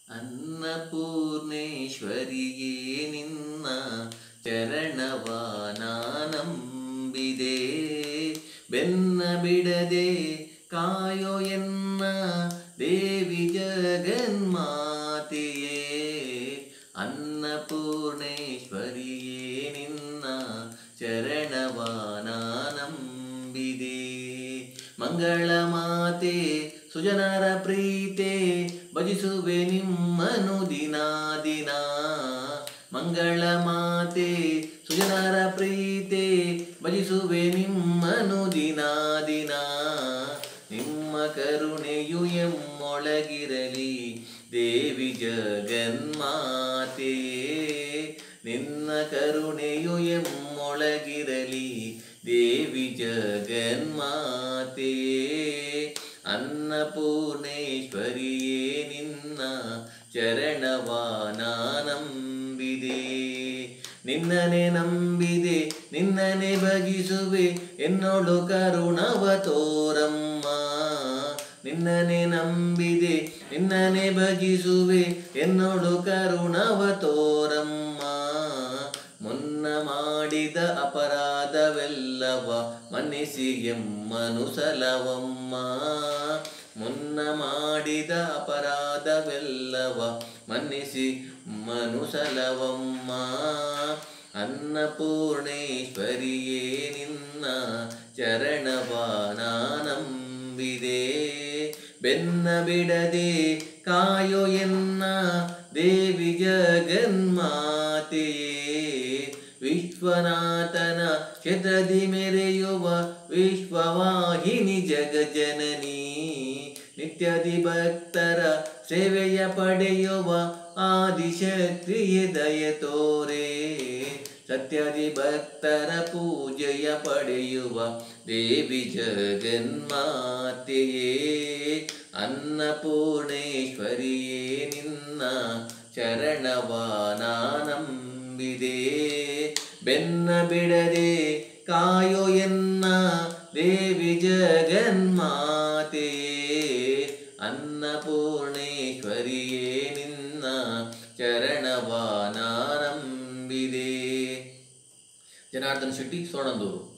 ಅನ್ನಪೂರ್ಣೇಶ್ವರಿಯೇ ನಿನ್ನ ಚರಣವ ನಂಬಿದೆ ಬೆನ್ನ ಬಿಡದೆ ಕಾಯೋ ಎನ್ನ ದೇವಿ ಜಗನ್ಮಾತೆಯೇ ಅನ್ನಪೂರ್ಣೇಶ್ವರಿಯೇ ನಿನ್ನ ಚರಣವ ನಂಬಿದೆ ಮಂಗಳ ಮಾತೆ ಸುಜನರ ಪ್ರೀತೆ ಭಜಿಸುವೆ ನಿಮ್ಮನು ದಿನ ದಿನ ಮಂಗಳ ಮಾತೆ ಸುಜನರ ಪ್ರೀತೆ ಭಜಿಸುವೆ ನಿಮ್ಮನು ದಿನ ದಿನ ನಿಮ್ಮ ಕರುಣೆಯು ಎಮ್ಮೊಳಗಿರಲಿ ದೇವಿ ಜಗನ್ಮಾತೆಯೇ ನಿನ್ನ ಕರುಣೆಯು ಎಮ್ಮೊಳಗಿರಲಿ ದೇವಿ ಜಗನ್ಮಾತೆಯೇ ಅನ್ನಪೂರ್ಣೇಶ್ವರಿಯೇ ನಿನ್ನ ಚರಣವ ನಂಬಿದೆ ನಿನ್ನನೆ ನಂಬಿದೆ ನಿನ್ನನೆ ಭಜಿಸುವೆ ಎನ್ನೋಳು ಕರುಣವ ತೋರಮ್ಮ ನಿನ್ನನೆ ನಂಬಿದೆ ನಿನ್ನನೆ ಭಜಿಸುವೆ ಎನ್ನೋಳು ಕರುಣವ ತೋರಮ್ಮ ಮುನ್ನ ಮಾಡಿದ ಅಪರಾಧವೆಲ್ಲವ ಮನ್ನಿಸಿ ಎಮ್ಮನು ಸಲವಮ್ಮ ಮುನ್ನ ಮಾಡಿದ ಅಪರಾಧವೆಲ್ಲವ ಮನ್ನಿಸಿ ಮನುಸಲವಮ್ಮ ಅನ್ನಪೂರ್ಣೇಶ್ವರಿಯೇ ನಿನ್ನ ಚರಣವ ನಂಬಿದೆ ಬೆನ್ನ ಬಿಡದೆ ಕಾಯೋ ಎನ್ನ ದೇವಿ ಜಗನ್ಮಾತೆಯೇ ವಿಶ್ವನಾಥನ ಕ್ಷೇತ್ರದಿ ಮೆರೆಯುವ ವಿಶ್ವವಾಹಿನಿ ಜಗಜನನಿ ನಿತ್ಯದಿ ಭಕ್ತರ ಸೇವೆಯ ಪಡೆಯುವ ಆದಿಶಕ್ತಿಯೇ ದಯ ತೋರೆ ಸತ್ಯದಿ ಭಕ್ತರ ಪೂಜೆಯ ಪಡೆಯುವ ದೇವಿ ಜಗನ್ಮಾತೆಯೇ ಅನ್ನಪೂರ್ಣೇಶ್ವರಿಯೇ ನಿನ್ನ ಚರಣವ ನಂಬಿದೆ ಬೆನ್ನ ಬಿಡದೆ ಕಾಯೋ ಎನ್ನ ದೇವಿ ಜಗನ್ಮಾತೆಯೇ ಅನ್ನಪೂರ್ಣೇಶ್ವರಿಯೇ ನಿನ್ನ ಚರಣವ ನಂಬಿದೆ ಜನಾರ್ದನ್ ಶೆಟ್ಟಿ ಸೋಣಂದೂರು